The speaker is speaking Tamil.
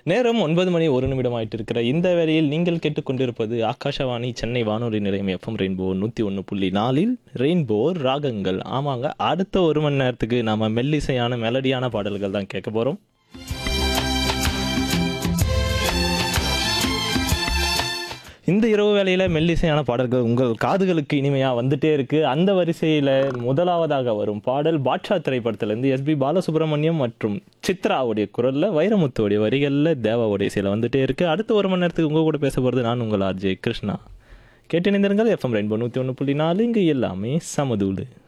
நேரம் ஒன்பது மணி ஒரு நிமிடம் ஆயிட்டு இருக்கிற இந்த வேளையில் நீங்கள் கேட்டுக்கொண்டிருப்பது ஆகாஷவாணி சென்னை வானொலி நிலையம் எஃப்எம் ரெயின்போ நூற்றி ஒன்று புள்ளி நாலில் ரெயின்போ ராகங்கள் ஆமாங்க அடுத்த ஒரு மணி நேரத்துக்கு நாம மெல்லிசையான மெலடியான பாடல்கள் தான் கேட்க போகிறோம் இந்த இரவு வேளையில மெல்லிசையான பாடல்கள் உங்கள் காதுகளுக்கு இனிமையா வந்துட்டே இருக்கு அந்த வரிசையில முதலாவதாக வரும் பாடல் பாட்ஷா திரைப்படத்திலிருந்து எஸ்பி பாலசுப்ரமணியம் மற்றும் சித்ராவுடைய குரல்ல வைரமுத்துவோடைய வரிகள்ல தேவாவுடைய இசையில வந்துட்டே இருக்கு அடுத்த ஒரு மணி நேரத்துக்கு உங்க கூட பேச போறது நான் உங்கள் ஆர்ஜே கிருஷ்ணா கேட்டு இணைந்திருங்கள் எஃப்எம் ரெயின்போ நூற்றி ஒன்று புள்ளி நாலு இங்கு எல்லாமே சமதூளு